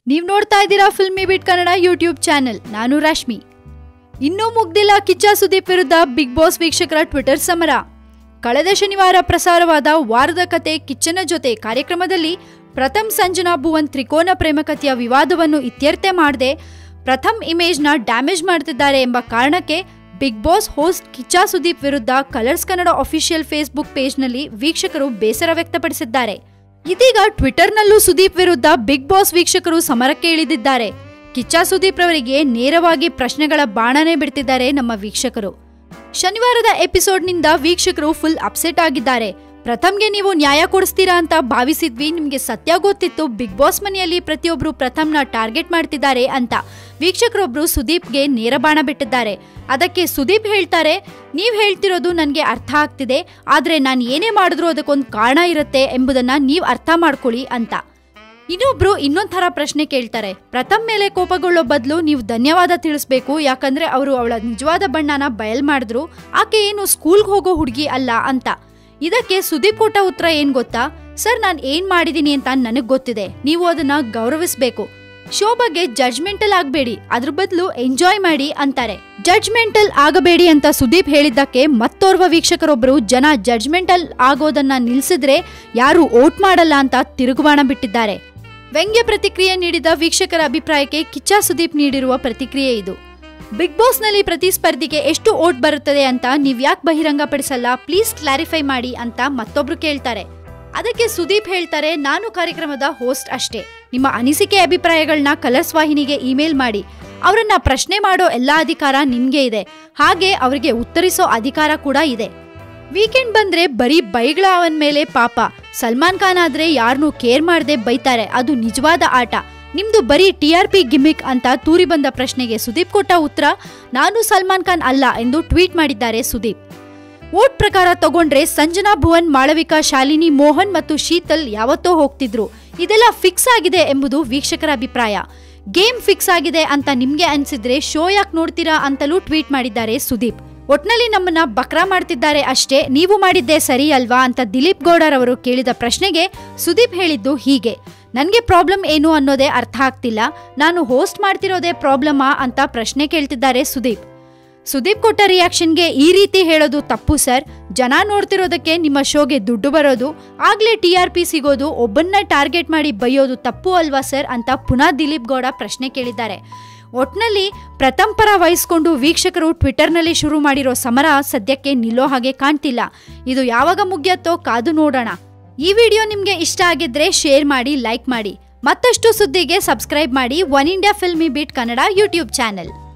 ನೀವು ನೋಡ್ತಾ ಇದ್ದೀರಾ Filmibeat Kannada YouTube channel ನಾನು ರಶ್ಮಿ ಇನ್ನೂ ಮುಗ್ದಿಲ್ಲ ಕಿಚ್ಚ ಸುದೀಪ್ ವಿರುದ್ಧ ಬಿಗ್ ಬಾಸ್ ವೀಕ್ಷಕರ ಟ್ವಿಟರ್ ಸಮರ ಕಳೆದ ಶನಿವಾರ ಪ್ರಸಾರವಾದ ವಾರದ ಕತೆ ಕಿಚ್ಚನ ಜೊತೆ ಕಾರ್ಯಕ್ರಮದಲ್ಲಿ ಪ್ರಥಮ್ ಸಂಜನಾ ಭುವನ್ ತ್ರಿಕೋನ ಪ್ರೇಮಕತೆಯ ವಿವಾದವನ್ನು ಇತ್ಯರ್ಥ ಮಾಡದೆ ಪ್ರಥಮ್ ಇಮೇಜ್ನ ಡ್ಯಾಮೇಜ್ ಮಾಡ್ತಿದ್ದಾರೆ ಎಂಬ ಕಾರಣಕ್ಕೆ Bigg Boss host Kiccha Sudeep ವಿರುದ್ಧ ಕಲರ್ಸ್ ಕನ್ನಡ ಅಫಿಷಿಯಲ್ ಫೇಸ್ಬುಕ್ ಪೇಜ್ನಲ್ಲಿ ವೀಕ್ಷಕರು ಬೇಸರ ವ್ಯಕ್ತಪಡಿಸಿದ್ದಾರೆ ಇದೀಗ ಟ್ವಿಟರ್ನಲ್ಲೂ ಸುದೀಪ್ ವಿರುದ್ಧ ಬಿಗ್ ಬಾಸ್ ವೀಕ್ಷಕರು ಸಮರಕ್ಕೆ ಇಳಿದಿದ್ದಾರೆ ಕಿಚ್ಚ ಸುದೀಪ್ ರವರಿಗೆ ನೇರವಾಗಿ ಪ್ರಶ್ನೆಗಳ ಬಾಣನೆ ಬಿಡ್ತಿದ್ದಾರೆ ನಮ್ಮ ವೀಕ್ಷಕರು ಶನಿವಾರದ ಎಪಿಸೋಡ್ನಿಂದ ವೀಕ್ಷಕರು ಫುಲ್ ಅಪ್ಸೆಟ್ ಆಗಿದ್ದಾರೆ ಪ್ರಥಮ್ಗೆ ನೀವು ನ್ಯಾಯ ಕೊಡಿಸ್ತೀರಾ ಅಂತ ಭಾವಿಸಿದ್ವಿ ನಿಮ್ಗೆ ಸತ್ಯ ಗೊತ್ತಿತ್ತು ಬಿಗ್ ಬಾಸ್ ಮನೆಯಲ್ಲಿ ಪ್ರತಿಯೊಬ್ರು ಪ್ರಥಮ್ನ ಟಾರ್ಗೆಟ್ ಮಾಡ್ತಿದ್ದಾರೆ ಅಂತ ವೀಕ್ಷಕರೊಬ್ರು ಸುದೀಪ್ಗೆ ನೇರ ಬಾಣ ಬಿಟ್ಟಿದ್ದಾರೆ ಅದಕ್ಕೆ ಸುದೀಪ್ ಹೇಳ್ತಾರೆ ನೀವ್ ಹೇಳ್ತಿರೋದು ನನಗೆ ಅರ್ಥ ಆಗ್ತಿದೆ ಆದ್ರೆ ನಾನು ಏನೇ ಮಾಡಿದ್ರು ಅದಕ್ಕೊಂದು ಕಾರಣ ಇರುತ್ತೆ ಎಂಬುದನ್ನ ನೀವ್ ಅರ್ಥ ಮಾಡ್ಕೊಳ್ಳಿ ಅಂತ ಇನ್ನೊಬ್ರು ಇನ್ನೊಂದ್ ಥರ ಪ್ರಶ್ನೆ ಕೇಳ್ತಾರೆ ಪ್ರಥಮ್ ಮೇಲೆ ಕೋಪಗೊಳ್ಳೋ ಬದಲು ನೀವು ಧನ್ಯವಾದ ತಿಳಿಸ್ಬೇಕು ಯಾಕಂದ್ರೆ ಅವರು ಅವಳ ನಿಜವಾದ ಬಣ್ಣನ ಬಯಲ್ ಮಾಡಿದ್ರು ಆಕೆ ಏನು ಸ್ಕೂಲ್ಗೆ ಹೋಗೋ ಹುಡುಗಿ ಅಲ್ಲ ಅಂತ ಇದಕ್ಕೆ ಸುದೀಪ್ ಕೊಟ್ಟ ಉತ್ತರ ಏನ್ ಗೊತ್ತಾ ಸರ್ ನಾನು ಏನ್ ಮಾಡಿದೀನಿ ಅಂತ ನನಗ್ ಗೊತ್ತಿದೆ ನೀವು ಅದನ್ನ ಗೌರವಿಸ್ಬೇಕು ಶೋ ಬಗ್ಗೆ ಜಡ್ಜ್ಮೆಂಟಲ್ ಆಗಬೇಡಿ ಅದ್ರ ಬದಲು ಎಂಜಾಯ್ ಮಾಡಿ ಅಂತಾರೆ ಜಡ್ಜ್ಮೆಂಟಲ್ ಆಗಬೇಡಿ ಅಂತ ಸುದೀಪ್ ಹೇಳಿದ್ದಕ್ಕೆ ಮತ್ತೋರ್ವ ವೀಕ್ಷಕರೊಬ್ಬರು ಜನ ಜಡ್ಜ್ಮೆಂಟಲ್ ಆಗೋದನ್ನ ನಿಲ್ಸಿದ್ರೆ ಯಾರು ಓಟ್ ಮಾಡಲ್ಲ ಅಂತ ತಿರುಗುಬಾಣ ಬಿಟ್ಟಿದ್ದಾರೆ ವ್ಯಂಗ್ಯ ಪ್ರತಿಕ್ರಿಯೆ ನೀಡಿದ ವೀಕ್ಷಕರ ಅಭಿಪ್ರಾಯಕ್ಕೆ ಕಿಚ್ಚ ಸುದೀಪ್ ನೀಡಿರುವ ಪ್ರತಿಕ್ರಿಯೆ ಇದು ಬಿಗ್ ಬಾಸ್ನಲ್ಲಿ ಪ್ರತಿ ಸ್ಪರ್ಧಿಗೆ ಎಷ್ಟು ಓಟ್ ಬರುತ್ತದೆ ಅಂತ ನೀವ್ ಯಾಕೆ ಬಹಿರಂಗಪಡಿಸಲ್ಲ ಪ್ಲೀಸ್ ಕ್ಲಾರಿಫೈ ಮಾಡಿ ಅಂತ ಮತ್ತೊಬ್ರು ಕೇಳ್ತಾರೆ ಅದಕ್ಕೆ ಸುದೀಪ್ ಹೇಳ್ತಾರೆ ನಾನು ಕಾರ್ಯಕ್ರಮದ ಹೋಸ್ಟ್ ಅಷ್ಟೇ ನಿಮ್ಮ ಅನಿಸಿಕೆ ಅಭಿಪ್ರಾಯಗಳನ್ನ ಕಲರ್ಸ್ ವಾಹಿನಿಗೆ ಇಮೇಲ್ ಮಾಡಿ ಅವರನ್ನ ಪ್ರಶ್ನೆ ಮಾಡೋ ಎಲ್ಲಾ ಅಧಿಕಾರ ನಿಮ್ಗೆ ಇದೆ ಹಾಗೆ ಅವರಿಗೆ ಉತ್ತರಿಸೋ ಅಧಿಕಾರ ಕೂಡ ಇದೆ ವೀಕೆಂಡ್ ಬಂದ್ರೆ ಬರೀ ಬೈಗಳ ಅವನ ಮೇಲೆ ಪಾಪ ಸಲ್ಮಾನ್ ಖಾನ್ ಆದ್ರೆ ಯಾರನ್ನೂ ಕೇರ್ ಮಾಡದೆ ಬೈತಾರೆ ಅದು ನಿಜವಾದ ಆಟ ನಿಮ್ದು ಬರೀ ಟಿ ಆರ್ ಪಿ ಗಿಮಿಕ್ ಅಂತ ತೂರಿ ಬಂದ ಪ್ರಶ್ನೆಗೆ ಸುದೀಪ್ ಕೊಟ್ಟ ಉತ್ತರ ನಾನು ಸಲ್ಮಾನ್ ಖಾನ್ ಅಲ್ಲ ಎಂದು ಟ್ವೀಟ್ ಮಾಡಿದ್ದಾರೆ ಸುದೀಪ್ ವೋಟ್ ಪ್ರಕಾರ ತಗೊಂಡ್ರೆ ಸಂಜನಾ ಭುವನ್ ಮಾಳವಿಕಾ ಶಾಲಿನಿ ಮೋಹನ್ ಮತ್ತು ಶೀತಲ್ ಯಾವತ್ತೋ ಹೋಗ್ತಿದ್ರು ಇದೆಲ್ಲ ಫಿಕ್ಸ್ ಆಗಿದೆ ಎಂಬುದು ವೀಕ್ಷಕರ ಅಭಿಪ್ರಾಯ ಗೇಮ್ ಫಿಕ್ಸ್ ಆಗಿದೆ ಅಂತ ನಿಮ್ಗೆ ಅನ್ಸಿದ್ರೆ ಶೋ ಯಾಕೆ ನೋಡ್ತೀರಾ ಅಂತಲೂ ಟ್ವೀಟ್ ಮಾಡಿದ್ದಾರೆ ಸುದೀಪ್ ಒಟ್ನಲ್ಲಿ ನಮ್ಮನ್ನ ಬಕ್ರಾ ಮಾಡ್ತಿದ್ದಾರೆ ಅಷ್ಟೇ ನೀವು ಮಾಡಿದ್ದೆ ಸರಿ ಅಲ್ವಾ ಅಂತ ದಿಲೀಪ್ ಗೌಡರ್ ಅವರು ಕೇಳಿದ ಪ್ರಶ್ನೆಗೆ ಸುದೀಪ್ ಹೇಳಿದ್ದು ಹೀಗೆ ನನಗೆ ಪ್ರಾಬ್ಲಮ್ ಏನು ಅನ್ನೋದೇ ಅರ್ಥ ಆಗ್ತಿಲ್ಲ ನಾನು ಹೋಸ್ಟ್ ಮಾಡ್ತಿರೋದೇ ಪ್ರಾಬ್ಲಮಾ ಅಂತ ಪ್ರಶ್ನೆ ಕೇಳ್ತಿದ್ದಾರೆ ಸುದೀಪ್ ಸುದೀಪ್ ಕೊಟ್ಟ ರಿಯಾಕ್ಷನ್ಗೆ ಈ ರೀತಿ ಹೇಳೋದು ತಪ್ಪು ಸರ್ ಜನ ನೋಡ್ತಿರೋದಕ್ಕೆ ನಿಮ್ಮ ಶೋಗೆ ದುಡ್ಡು ಬರೋದು ಆಗ್ಲೇ ಟಿ ಆರ್ ಪಿ ಸಿಗೋದು ಒಬ್ಬನ್ನ ಟಾರ್ಗೆಟ್ ಮಾಡಿ ಬೈಯೋದು ತಪ್ಪು ಅಲ್ವಾ ಸರ್ ಅಂತ ಪುನಃ ದಿಲೀಪ್ ಗೌಡ ಪ್ರಶ್ನೆ ಕೇಳಿದ್ದಾರೆ ಒಟ್ನಲ್ಲಿ ಪ್ರಥಮ್ ಪರ ವಹಿಸ್ಕೊಂಡು ವೀಕ್ಷಕರು ಟ್ವಿಟರ್ನಲ್ಲಿ ಶುರು ಮಾಡಿರೋ ಸಮರ ಸದ್ಯಕ್ಕೆ ನಿಲ್ಲೋ ಹಾಗೆ ಕಾಣ್ತಿಲ್ಲ ಇದು ಯಾವಾಗ ಮುಗಿಯತ್ತೋ ಕಾದು ನೋಡೋಣ ಈ ವಿಡಿಯೋ ನಿಮ್ಗೆ ಇಷ್ಟ ಆಗಿದ್ರೆ ಶೇರ್ ಮಾಡಿ ಲೈಕ್ ಮಾಡಿ ಮತ್ತಷ್ಟು ಸುದ್ದಿಗೆ ಸಬ್ಸ್ಕ್ರೈಬ್ ಮಾಡಿ Oneindia Filmibeat Kannada YouTube channel